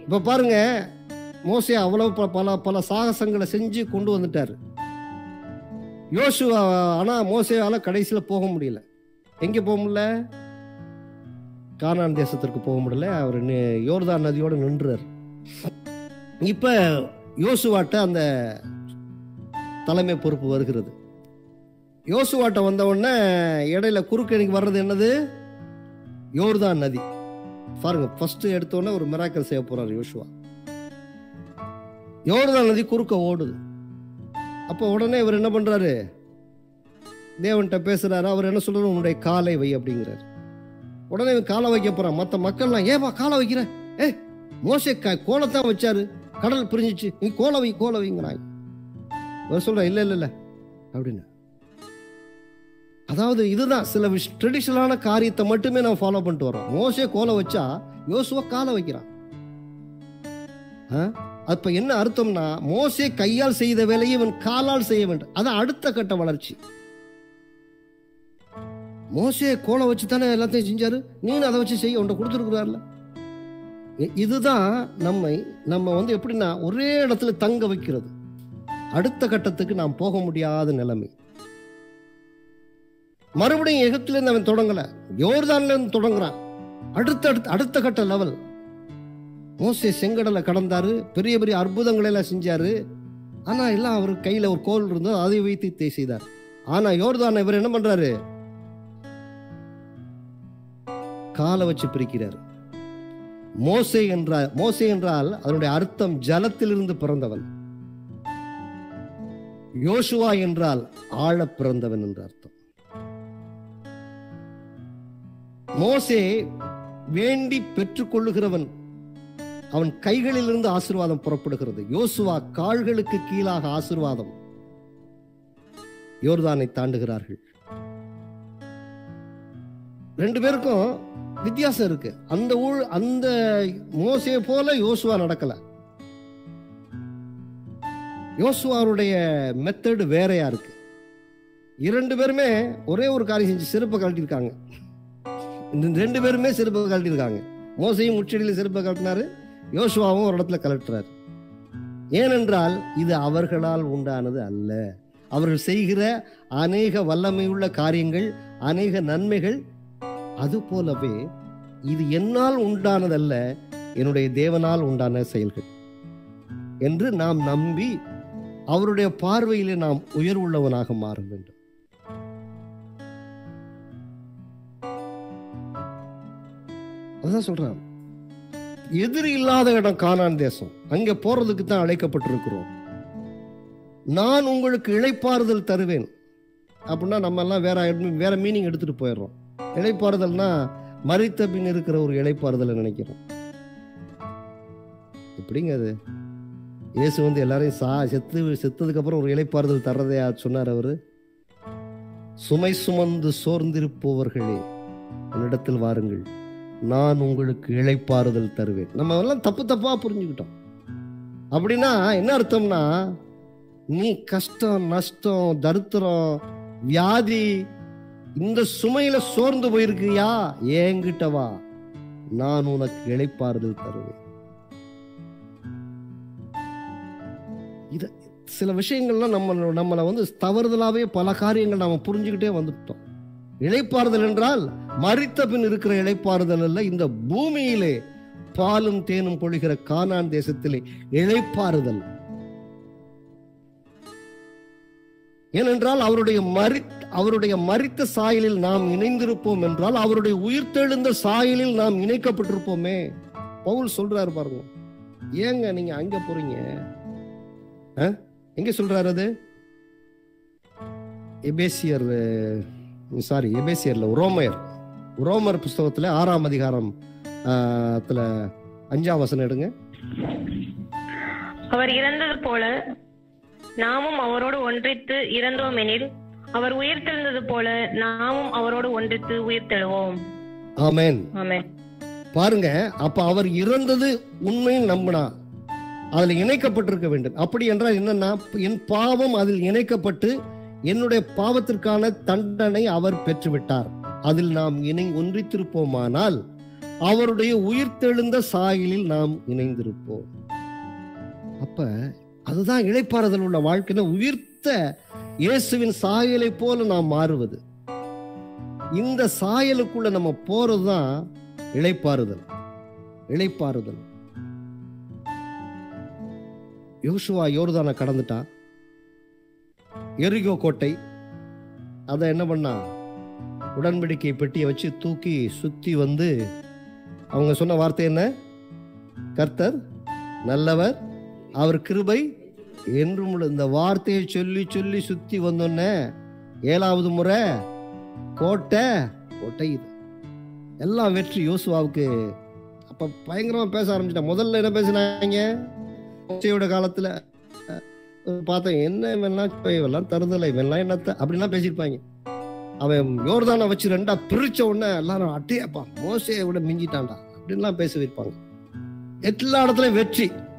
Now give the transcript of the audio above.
இப்ப பாருங்க மோசே அவ்வளவு ப- பல பல சாகசங்களை செஞ்சு கொண்டு வந்துட்டாரு யோசுவா ஆனா மோசேவால கடைசியில போக முடியல எங்க போக முடியல கானான் தேசத்திற்கு போக முடியல அவர் நி- யோர்தான் நதியோட நின்றார் இப்ப யோசுவாட்ட அந்த தலைமை பொறுப்பு வருகிறது யோசுவாட்ட வந்த உடனே இடையில குறுக்கணிக்கு வர்றது என்னது யோர்தான் நதி பாருங்க ஃபர்ஸ்ட் எடுத்த உடனே ஒரு மிராக்கல் செய்ய போறாரு யோசுவா யோர்தான் நதி குறுக்க ஓடுது அப்போ உடனே இவர் என்ன பண்றாரு தேவன்கிட்ட பேசுறாரு அவர் என்ன சொல்றாரு உன்னுடைய காலை வை அப்படிங்கிறாரு உடனே இவன் காலை வைக்க போறான் மற்ற மக்கள்லாம் ஏமா காலை வைக்கிற ஏ மோசே க கோலத்தான் வச்சாரு கடல் பிரிஞ்சிச்சு நீ கோலை வை கோலை வைங்கிறாங்க அவர் சொல்ற இல்ல இல்ல இல்ல அப்படின்னு அதாவது இதுதான் சில விஷ் ட்ரெடிஷனலான காரியத்தை மட்டுமே நம்ம ஃபாலோ பண்ணிட்டு வரோம் மோசே கோலை வச்சா யோசுவா காலை வைக்கிறான் ஆ? அப்ப என்ன அர்த்தம்னா மோசே கையால் செய்த வேலையை இவன் காலால் செய்ய வேண்டும் அது அடுத்த கட்ட வளர்ச்சி மோசே கோலை வச்சு தானே எல்லாத்தையும் செஞ்சாரு நீனும் அதை வச்சு செய்ய உன்னை கொடுத்துருக்குறாருல இ- இதுதான் நம்மை நம்ம வந்து எப்படின்னா ஒரே இடத்துல தங்க வைக்கிறது அடுத்த கட்டத்துக்கு நாம் போக முடியாத நிலைமை மறுபடியும் எகிப்துல இருந்து அவன் தொடங்கல யோர்தான்ல இருந்து தொடங்குறான் அடுத்த அடுத்த அடுத்த கட்ட லெவல் மோசே செங்கடலை கடந்தாரு பெரிய பெரிய அற்புதங்களை எல்லாம் செஞ்சாரு ஆனா எல்லாம் அவர் கையில ஒரு கோல் இருந்தது அதை வைத்து தே செய்தார் ஆனா யோர்தான் இவர் என்ன பண்றாரு காலை வச்சு பிரிக்கிறார் மோசே என்றால் மோசே என்றால் அதனுடைய அர்த்தம் ஜலத்திலிருந்து பிறந்தவன் யோசுவா என்றால் ஆழ பிறந்தவன் என்ற அர்த்தம் மோசே வேண்டி பெற்றுக்கொள்ளுகிறவன் அவன் கைகளிலிருந்து ஆசீர்வாதம் புறப்படுகிறது யோசுவா கால்களுக்கு கீழாக ஆசீர்வாதம் யோர்தானை தாண்டுகிறார்கள் ரெண்டு பேருக்கும் வித்தியாசம் இருக்கு அந்த ஊழ் அந்த மோசே போல யோசுவா நடக்கல யோசுவாருடைய மெத்தடு வேறையா இருக்கு இரண்டு பேருமே ஒரே ஒரு காரியம் செஞ்சு செருப்பை கழட்டியிருக்காங்க இந்த ரெண்டு பேருமே செருப்பை கழட்டியிருக்காங்க மோசையும் முச்சடியில் செருப்பை கழட்டினாரு யோசுவாவும் ஒரு இடத்துல கலட்டுறாரு ஏனென்றால் இது அவர்களால் உண்டானது அல்ல அவர்கள் செய்கிற அநேக வல்லமையுள்ள காரியங்கள் அநேக நன்மைகள் அது போலவே இது என்னால் உண்டானதல்ல என்னுடைய தேவனால் உண்டான செயல்கள் என்று நாம் நம்பி அவருடைய பார்வையிலே நாம் உயர்வுள்ளவனாக மாற வேண்டும் அதான் சொல்றான் எதிரி இல்லாத இடம் கானான் தேசம் அங்க போறதுக்கு தான் அழைக்கப்பட்டிருக்கிறோம் நான் உங்களுக்கு இளைப்பாறுதல் தருவேன் அப்படின்னா நம்ம எல்லாம் வேற வேற மீனிங் எடுத்துட்டு போயிடுறோம் இளைப்பாறுதல்னா மறித்த பின் இருக்கிற ஒரு இளைப்பாறுதலை நினைக்கிறோம் எப்படிங்க அது இயேசு வந்து எல்லாரையும் சா செத்து செத்ததுக்கு அப்புறம் ஒரு இளைப்பாறுதல் தர்றதையா சொன்னார் அவரு சுமை சுமந்து சோர்ந்திருப்பவர்களே என்னிடத்தில் வாருங்கள் நான் உங்களுக்கு இளைப்பாறுதல் தருவேன் நம்ம எல்லாம் தப்பு தப்பா புரிஞ்சுக்கிட்டோம் அப்படின்னா என்ன அர்த்தம்னா நீ கஷ்டம் நஷ்டம் தரித்திரம் வியாதி இந்த சுமையில சோர்ந்து போயிருக்கியா ஏங்கிட்ட வா நான் உனக்கு இளைப்பாறுதல் தருவேன் இது சில விஷயங்கள்லாம் நம்ம நம்மளை வந்து தவறுதலாவே பல காரியங்கள் நாம புரிஞ்சுக்கிட்டே வந்துட்டோம் இளைப்பாறுதல் என்றால் மறித்த பின் இருக்கிற இளைப்பாறுதல் அல்ல இந்த பூமியிலே பாலும் தேனும் பொழிகிற கானான் தேசத்திலே இளைப்பாறுதல் ஏனென்றால் அவருடைய மறி அவருடைய மறித்த சாயலில் நாம் இணைந்திருப்போம் என்றால் அவருடைய உயிர்த்தெழுந்த சாயலில் நாம் இணைக்கப்பட்டிருப்போமே பவுல் சொல்றாரு பாருங்க ஏங்க நீங்க அங்க போறீங்க ஆ? எங்க சொல்றாரு அது எபேசியர் சாரி எபேசியர்ல ரோமர் ரோமர் புஸ்தகத்துல ஆறாம் அதிகாரம் ஆ, த்துல அஞ்சாம் வசனம் எடுங்க அவர் இறந்தது போல நாமும் அவரோடு ஒன்றித்து இறந்தோம் எனில் அவர் உயிர்த்தெழுந்தது போல நாமும் அவரோடு ஒன்றித்து உயிர்த்தெழுவோம் ஆமென் ஆமென் பாருங்க அப்ப அவர் இறந்தது உண்மையும் நம்பினா அதுல இணைக்கப்பட்டிருக்க வேண்டும் அப்படி என்றால் என்னன்னா என் பாவம் அதில் இணைக்கப்பட்டு என்னுடைய பாவத்திற்கான தண்டனை அவர் பெற்றுவிட்டார் அதில் நாம் இணை ஒன்றித்திருப்போமானால் அவருடைய உயிர்த்தெழுந்த சாயலில் நாம் இணைந்திருப்போம் அப்ப அதுதான் இழைப்பாறுதல் உள்ள வாழ்க்கையில உயிர்த்த இயேசுவின் சாயலை போல நாம் மாறுவது இந்த சாயலுக்குள்ள நம்ம போறதுதான் இழைப்பாறுதல் இழைப்பாறுதல் யோசுவா யோர்தானை கடந்துட்டான் எரிகோ கோட்டை அதை என்ன பண்ணா உடன்படிக்கை பெட்டியை வச்சு தூக்கி சுத்தி வந்து அவங்க சொன்ன வார்த்தை என்ன கர்த்தர் நல்லவர் அவர் கிருபை என்றும் உள்ள இந்த வார்த்தையை சொல்லி சொல்லி சுத்தி வந்தோன்னே ஏழாவது முறை கோட்டை கோட்டை இது எல்லாம் வெற்றி யோசுவாவுக்கு அப்ப பயங்கரமா பேச ஆரம்பிச்சிட்டான் முதல்ல என்ன பேசினாங்க மோசையோட காலத்துல அஹ், பார்த்தேன் என்ன இவெல்லாம் இவெல்லாம் தருதலை இவெல்லாம் என்னத்த அப்படிலாம் பேசியிருப்பாங்க அவன் யோர்தானை வச்சு ரெண்டா பிரிச்ச உடனே எல்லாரும் அட்டையாப்பா மோசையை விட மிஞ்சிட்டான்டா அப்படின்லாம் பேச வைப்பாங்க எல்லா இடத்துலயும் வெற்றி